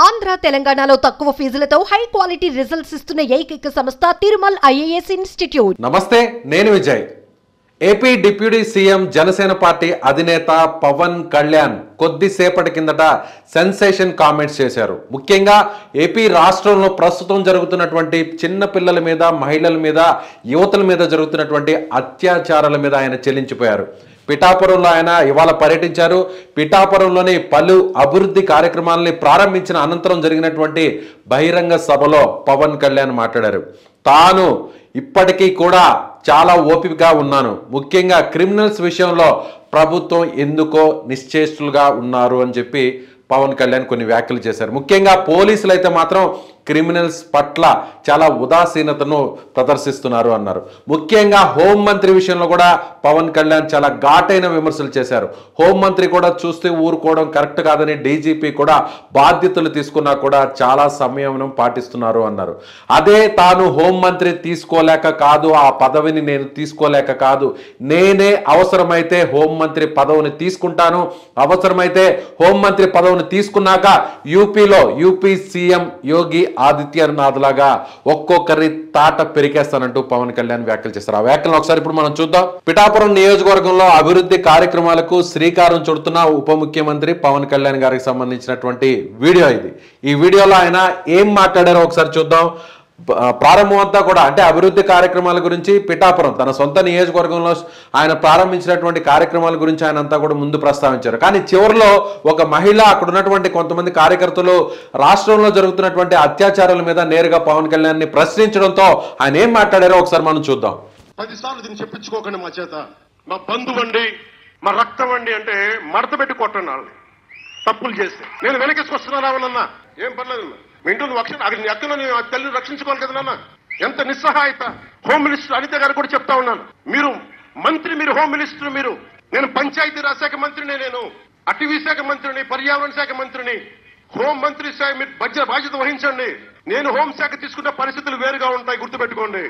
ఆంధ్ర తెలంగాణలో తక్కువ ఫీజులతో high quality results ఇస్తున్న ఏకైక సంస్థ తిరుమల్ ఐఏఎస్ ఇన్స్టిట్యూట్ నమస్తే నేను Vijay AP deputy CM Janasena party అధినేత పవన్ కళ్యాణ్ కొద్దిసేపటి కిందట సెన్సేషన్ కామెంట్స్ చేశారు ముఖ్యంగా ఏపీ రాష్ట్రంలో ప్రస్తుతం జరుగుతున్నటువంటి చిన్న పిల్లల మీద మహిళల మీద యువతల మీద జరుగుతున్నటువంటి అత్యాచారాల మీద ఆయన చెల్లించిపోయారు పిఠాపురంలో ఆయన ఇవాళ పర్యటించారు పిఠాపురంలోని పలు అభివృద్ధి కార్యక్రమాలని ప్రారంభించిన అనంతరం జరిగినటువంటి బహిరంగ సభలో పవన్ కళ్యాణ్ మాట్లాడారు తాను ఇప్పటికీ కూడా చాలా ఓపికగా ఉన్నాను ముఖ్యంగా క్రిమినల్స్ విషయంలో ప్రభుత్వం ఎందుకో నిశ్చేష్టులుగా ఉన్నారు అని చెప్పి పవన్ కళ్యాణ్ కొన్ని వ్యాఖ్యలు చేశారు ముఖ్యంగా పోలీసులు అయితే మాత్రం క్రిమినల్స్ పట్ల చాలా ఉదాసీనతను ప్రదర్శిస్తున్నారు అన్నారు ముఖ్యంగా హోంమంత్రి విషయంలో కూడా పవన్ కళ్యాణ్ చాలా ఘాటైన విమర్శలు చేశారు హోంమంత్రి కూడా చూస్తే ఊరుకోవడం కరెక్ట్ కాదని డీజీపీ కూడా బాధ్యతలు తీసుకున్నా కూడా చాలా సంయమనం పాటిస్తున్నారు అన్నారు అదే తాను హోంమంత్రి తీసుకోలేక కాదు ఆ పదవిని నేను తీసుకోలేక కాదు నేనే అవసరమైతే హోంమంత్రి పదవిని తీసుకుంటాను అవసరమైతే హోంమంత్రి పదవిని తీసుకున్నాక యూపీలో యూపీ సీఎం యోగి ఆదిత్యనాథ్ లాగా ఒక్కొక్కరి తాట పెరికేస్తానంటూ పవన్ కళ్యాణ్ వ్యాఖ్యలు చేస్తారు ఆ వ్యాఖ్యలను ఒకసారి ఇప్పుడు మనం చూద్దాం పిఠాపురం నియోజకవర్గంలో అభివృద్ధి కార్యక్రమాలకు శ్రీకారం చుడుతున్న ఉప ముఖ్యమంత్రి పవన్ కళ్యాణ్ గారికి సంబంధించినటువంటి వీడియో ఇది ఈ వీడియోలో ఆయన ఏం మాట్లాడారో ఒకసారి చూద్దాం ప- ప్రారంభం అంతా కూడా అంటే అభివృద్ధి కార్యక్రమాల గురించి పిఠాపురం తన సొంత నియోజకవర్గంలో ఆయన ప్రారంభించినటువంటి కార్యక్రమాల గురించి ఆయన అంతా కూడా ముందు ప్రస్తావించారు కానీ చివరిలో ఒక మహిళ అక్కడ ఉన్నటువంటి కొంతమంది కార్యకర్తలు రాష్ట్రంలో జరుగుతున్నటువంటి అత్యాచారాల మీద నేరుగా పవన్ కళ్యాణ్ ని ప్రశ్నించడంతో ఆయన ఏం మాట్లాడారో ఒకసారి మనం చూద్దాం పదిసార్లు దీన్ని చెప్పించుకోకండి మా చేత మా బంధువండి మా రక్తం అండి అంటే మడత పెట్టి కొట్టండి వాళ్ళని తప్పులు చేస్తే నేను వెనకేసుకొస్తున్నాను రావనన్నా ఏం పర్లేదు అన్న. మీ ఇంట్లో నువ్వు రక్షణ అక్కడ నీ అక్కను నీ తల్లిని రక్షించుకోవాలి కదా నాన్న ఎంత నిస్సహాయత హోమ్ మినిస్టర్ అనిత గారు కూడా చెప్తా ఉన్నాను మీరు మంత్రి మీరు హోమ్ మినిస్టర్ మీరు నేను పంచాయతీ రాజ్ శాఖ మంత్రిని నేను అటవీ శాఖ మంత్రిని పర్యావరణ శాఖ మంత్రిని హోం మంత్రి శాఖ మీరు బడ్జెట్ బాధ్యత వహించండి నేను హోంశాఖ తీసుకున్న పరిస్థితులు వేరుగా ఉంటాయి గుర్తుపెట్టుకోండి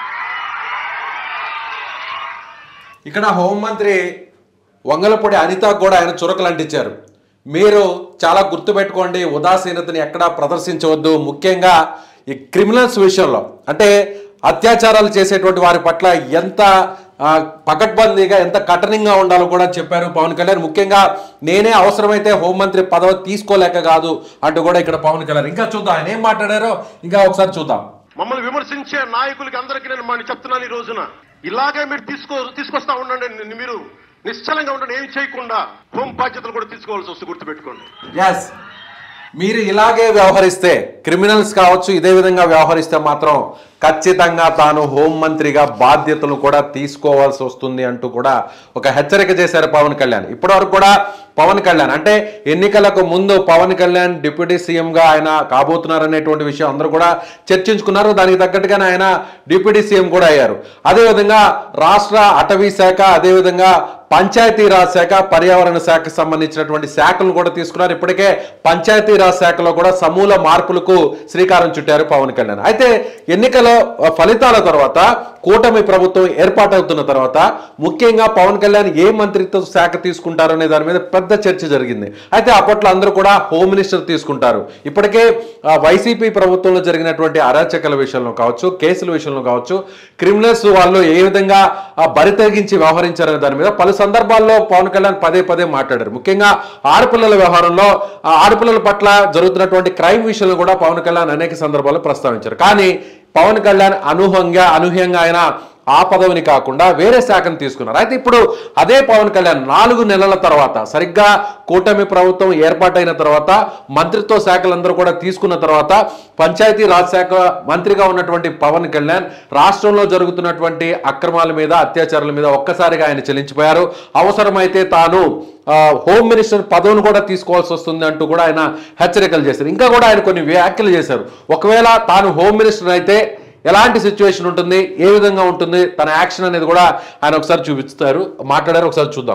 ఇక్కడ హోంమంత్రి వంగలపూడి అనితకు కూడా ఆయన చురకలు అంటించారు మీరు చాలా గుర్తుపెట్టుకోండి ఉదాసీనతని ఎక్కడా ప్రదర్శించవద్దు ముఖ్యంగా ఈ క్రిమినల్స్ విషయంలో అంటే అత్యాచారాలు చేసేటువంటి వారి పట్ల ఎంత ఆ, పకడ్బందీగా ఎంత కఠినంగా ఉండాలో కూడా చెప్పారు పవన్ కళ్యాణ్ ముఖ్యంగా నేనే అవసరమైతే హోంమంత్రి పదవి తీసుకోలేక కాదు అంటూ కూడా ఇక్కడ పవన్ కళ్యాణ్ ఇంకా చూద్దాం ఆయన ఏం మాట్లాడారో ఇంకా ఒకసారి చూద్దాం మమ్మల్ని విమర్శించే నాయకులకి అందరికీ నేను మన చెప్తున్నాను ఈ రోజున ఇలాగే మీరు తీసుకో తీసుకొస్తా ఉండండి ని- మీరు నిశ్చలంగా ఉండండి ఏం చేయకుండా హోం బాధ్యతలు కూడా తీసుకోవాల్సి వస్తుంది గుర్తుపెట్టుకోండి ఎస్ మీరు ఇలాగే వ్యవహరిస్తే క్రిమినల్స్ కావచ్చు ఇదే విధంగా వ్యవహరిస్తే మాత్రం ఖచ్చితంగా తాను హోంమంత్రిగా బాధ్యతలు కూడా తీసుకోవాల్సి వస్తుంది అంటూ కూడా ఒక హెచ్చరిక చేశారు పవన్ కళ్యాణ్ ఇప్పటివరకు కూడా పవన్ కళ్యాణ్ అంటే ఎన్నికలకు ముందు పవన్ కళ్యాణ్ డిప్యూటీ సీఎంగా ఆయన కాబోతున్నారనేటువంటి విషయం అందరూ కూడా చర్చించుకున్నారు దానికి తగ్గట్టుగానే ఆయన డిప్యూటీ సీఎం కూడా అయ్యారు అదేవిధంగా రాష్ట్ర అటవీ శాఖ అదేవిధంగా పంచాయతీరాజ్ శాఖ పర్యావరణ శాఖకు సంబంధించినటువంటి శాఖలను కూడా తీసుకున్నారు ఇప్పటికే పంచాయతీరాజ్ శాఖలో కూడా సమూల మార్పులకు శ్రీకారం చుట్టారు పవన్ కళ్యాణ్ అయితే ఎన్నికల ఆ, ఫలితాల తర్వాత కూటమి ప్రభుత్వం ఏర్పాటవుతున్న తర్వాత ముఖ్యంగా పవన్ కళ్యాణ్ ఏ మంత్రిత్వ శాఖ తీసుకుంటారు అనే దాని మీద పెద్ద చర్చ జరిగింది అయితే అప్పట్లో అందరూ కూడా హోమ్ మినిస్టర్ తీసుకుంటారు ఇప్పటికే ఆ, వైసీపీ ప్రభుత్వంలో జరిగినటువంటి అరాచకాల విషయంలో కావచ్చు కేసుల విషయంలో కావచ్చు క్రిమినల్స్ వాళ్ళు ఏ విధంగా ఆ, బరితెగించి వ్యవహరించారనే దాని మీద పలు సందర్భాల్లో పవన్ కళ్యాణ్ పదే పదే మాట్లాడారు ముఖ్యంగా ఆడపిల్లల వ్యవహారంలో ఆ ఆడపిల్లల పట్ల జరుగుతున్నటువంటి క్రైమ్ విషయంలో కూడా పవన్ కళ్యాణ్ అనేక సందర్భాల్లో ప్రస్తావించారు కానీ పవన్ కళ్యాణ్ అనూహ్యంగా అనూహ్యంగా ఆయన ఆ పదవిని కాకుండా వేరే శాఖను తీసుకున్నారు అయితే ఇప్పుడు అదే పవన్ కళ్యాణ్ నాలుగు నెలల తర్వాత సరిగ్గా కూటమి ప్రభుత్వం ఏర్పాటైన తర్వాత మంత్రిత్వ శాఖలందరూ కూడా తీసుకున్న తర్వాత పంచాయతీ రాజ్ శాఖ మంత్రిగా ఉన్నటువంటి పవన్ కళ్యాణ్ రాష్ట్రంలో జరుగుతున్నటువంటి అక్రమాల మీద అత్యాచారాల మీద ఒక్కసారిగా ఆయన చెల్లించిపోయారు అవసరమైతే తాను ఆ, హోమ్ మినిస్టర్ పదవిని కూడా తీసుకోవాల్సి వస్తుంది అంటూ కూడా ఆయన హెచ్చరికలు చేశారు ఇంకా కూడా ఆయన కొన్ని వ్యాఖ్యలు చేశారు ఒకవేళ తాను హోమ్ మినిస్టర్ అయితే ఎలాంటి సిచ్యువేషన్ ఉంటుంది ఏ విధంగా ఉంటుంది తన యాక్షన్ అనేది కూడా ఆయన ఒకసారి చూపిస్తారు మాట్లాడారు ఒకసారి చూద్దాం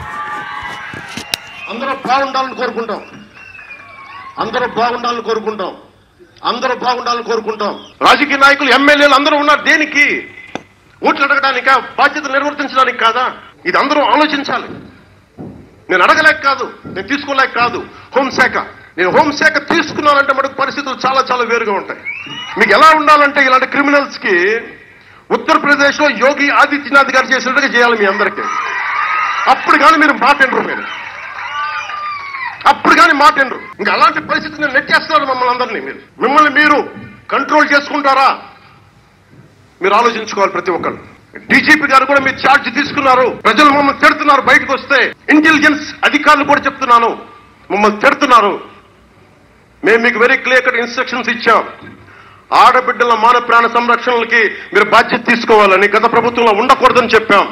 అందరూ బాగుండాలని కోరుకుంటాం అందరూ బాగుండాలని కోరుకుంటాం అందరూ బాగుండాలని కోరుకుంటాం రాజకీయ నాయకులు ఎమ్మెల్యేలు అందరూ ఉన్నారు దేనికి ఓట్లు అడగడానికా బాధ్యతలు నిర్వర్తించడానికి కాదా ఇది అందరూ ఆలోచించాలి నేను అడగలేక కాదు నేను తీసుకోలేక కాదు హోంశాఖ నేను హోంశాఖ తీసుకున్నానంటే మటుకు పరిస్థితులు చాలా చాలా వేరుగా ఉంటాయి మీకు ఎలా ఉండాలంటే ఇలాంటి క్రిమినల్స్ కి ఉత్తరప్రదేశ్ లో యోగి ఆదిత్యనాథ్ గారు చేసినట్టుగా చేయాలి మీ అందరికీ అప్పుడు కానీ మీరు మాట్లాడరు మీరు అప్పుడు కానీ మాట్లాడరు ఇంకా అలాంటి పరిస్థితిని నెట్టేస్తున్నారు మమ్మల్ని అందరినీ మీరు మిమ్మల్ని మీరు కంట్రోల్ చేసుకుంటారా మీరు ఆలోచించుకోవాలి ప్రతి ఒక్కరు డీజీపీ గారు కూడా మీరు ఛార్జ్ తీసుకున్నారు ప్రజలు మమ్మల్ని తిడుతున్నారు బయటకు వస్తే ఇంటెలిజెన్స్ అధికారులు కూడా చెప్తున్నాను మమ్మల్ని తిడుతున్నారు మేము మీకు వెరీ క్లియర్ కట్ ఇన్స్ట్రక్షన్స్ ఇచ్చాం ఆడబిడ్డల మాన ప్రాణ సంరక్షణలకి మీరు బాధ్యత తీసుకోవాలని గత ప్రభుత్వంలో ఉండకూడదని చెప్పాం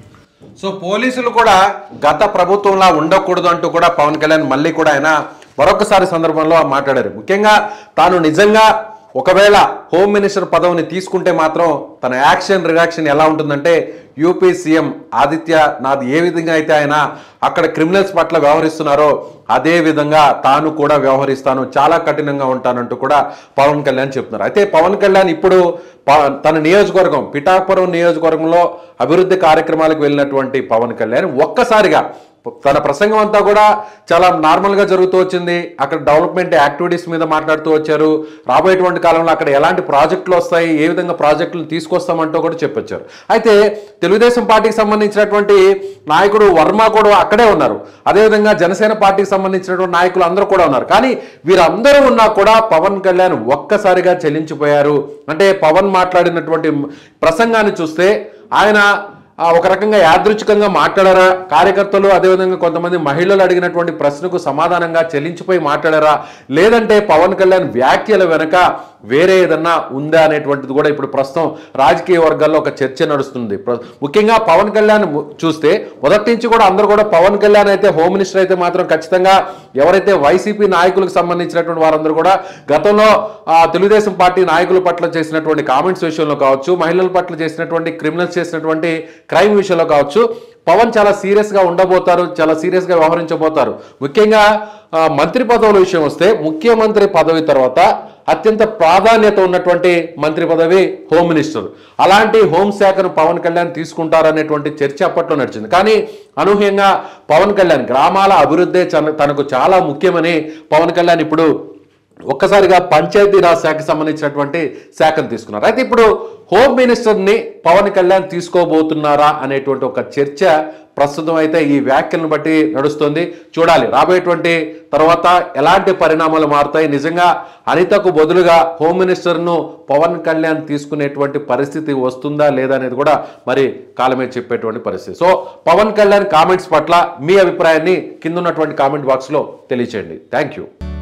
సో పోలీసులు కూడా గత ప్రభుత్వంలా ఉండకూడదు అంటూ కూడా పవన్ కళ్యాణ్ మళ్ళీ కూడా ఆయన మరొకసారి సందర్భంలో మాట్లాడారు ముఖ్యంగా తాను నిజంగా ఒకవేళ హోమ్ మినిస్టర్ పదవిని తీసుకుంటే మాత్రం తన యాక్షన్ రియాక్షన్ ఎలా ఉంటుందంటే యూపీ సీఎం ఆదిత్య నాథ్ ఏ విధంగా అయితే ఆయన అక్కడ క్రిమినల్స్ పట్ల వ్యవహరిస్తున్నారో అదే విధంగా తాను కూడా వ్యవహరిస్తాను చాలా కఠినంగా ఉంటానంటూ కూడా పవన్ కళ్యాణ్ చెప్తున్నారు అయితే పవన్ కళ్యాణ్ ఇప్పుడు ప- తన నియోజకవర్గం పిఠాపురం నియోజకవర్గంలో అభివృద్ధి కార్యక్రమాలకు వెళ్ళినటువంటి పవన్ కళ్యాణ్ ఒక్కసారిగా తన ప్రసంగం అంతా కూడా చాలా నార్మల్ గా జరుగుతూ వచ్చింది అక్కడ డెవలప్మెంట్ యాక్టివిటీస్ మీద మాట్లాడుతూ వచ్చారు రాబోయేటువంటి కాలంలో అక్కడ ఎలాంటి ప్రాజెక్టులు వస్తాయి ఏ విధంగా ప్రాజెక్టులు తీసుకొస్తామంటూ కూడా చెప్పొచ్చారు అయితే తెలుగుదేశం పార్టీకి సంబంధించినటువంటి నాయకుడు వర్మ కూడా అక్కడే ఉన్నారు అదేవిధంగా జనసేన పార్టీకి సంబంధించినటువంటి నాయకులు అందరూ కూడా ఉన్నారు కానీ వీరందరూ ఉన్నా కూడా పవన్ కళ్యాణ్ ఒక్కసారిగా చెల్లించిపోయారు అంటే పవన్ మాట్లాడినటువంటి ప్రసంగాన్ని చూస్తే ఆయన ఆ, ఒక రకంగా యాదృచ్ఛికంగా మాట్లాడారా కార్యకర్తలు అదేవిధంగా కొంతమంది మహిళలు అడిగినటువంటి ప్రశ్నకు సమాధానంగా చెల్లించిపోయి మాట్లాడారా లేదంటే పవన్ కళ్యాణ్ వ్యాఖ్యల వెనక వేరే ఏదన్నా ఉందా అనేటువంటిది కూడా ఇప్పుడు ప్రస్తుతం రాజకీయ వర్గాల్లో ఒక చర్చ నడుస్తుంది ప్ర- ముఖ్యంగా పవన్ కళ్యాణ్ ము- చూస్తే మొదటి నుంచి కూడా అందరూ కూడా పవన్ కళ్యాణ్ అయితే హోమ్ మినిస్టర్ అయితే మాత్రం ఖచ్చితంగా ఎవరైతే వైసీపీ నాయకులకు సంబంధించినటువంటి వారందరూ కూడా గతంలో ఆ, తెలుగుదేశం పార్టీ నాయకుల పట్ల చేసినటువంటి కామెంట్స్ విషయంలో కావచ్చు మహిళల పట్ల చేసినటువంటి క్రిమినల్స్ చేసినటువంటి క్రైమ్ విషయంలో కావచ్చు పవన్ చాలా సీరియస్ గా ఉండబోతారు చాలా సీరియస్ గా వ్యవహరించబోతారు ముఖ్యంగా ఆ, మంత్రి పదవుల విషయం వస్తే ముఖ్యమంత్రి పదవి తర్వాత అత్యంత ప్రాధాన్యత ఉన్నటువంటి మంత్రి పదవి హోమ్ మినిస్టర్ అలాంటి హోంశాఖను పవన్ కళ్యాణ్ తీసుకుంటారనేటువంటి చర్చ అప్పట్లో నడిచింది కానీ అనూహ్యంగా పవన్ కళ్యాణ్ గ్రామాల అభివృద్ధి చన- తనకు చాలా ముఖ్యమని పవన్ కళ్యాణ్ ఇప్పుడు ఒక్కసారిగా పంచాయతీరాజ్ శాఖకి సంబంధించినటువంటి శాఖను తీసుకున్నారు అయితే ఇప్పుడు హోమ్ మినిస్టర్ని పవన్ కళ్యాణ్ తీసుకోబోతున్నారా అనేటువంటి ఒక చర్చ ప్రస్తుతం అయితే ఈ వ్యాఖ్యలను బట్టి నడుస్తుంది చూడాలి రాబోయేటువంటి తర్వాత ఎలాంటి పరిణామాలు మారుతాయి నిజంగా అనితకు బదులుగా హోమ్ మినిస్టర్ను పవన్ కళ్యాణ్ తీసుకునేటువంటి పరిస్థితి వస్తుందా లేదా అనేది కూడా మరి కాలమే చెప్పేటువంటి పరిస్థితి సో పవన్ కళ్యాణ్ కామెంట్స్ పట్ల మీ అభిప్రాయాన్ని కింద ఉన్నటువంటి కామెంట్ బాక్స్లో తెలియచేయండి థ్యాంక్ యూ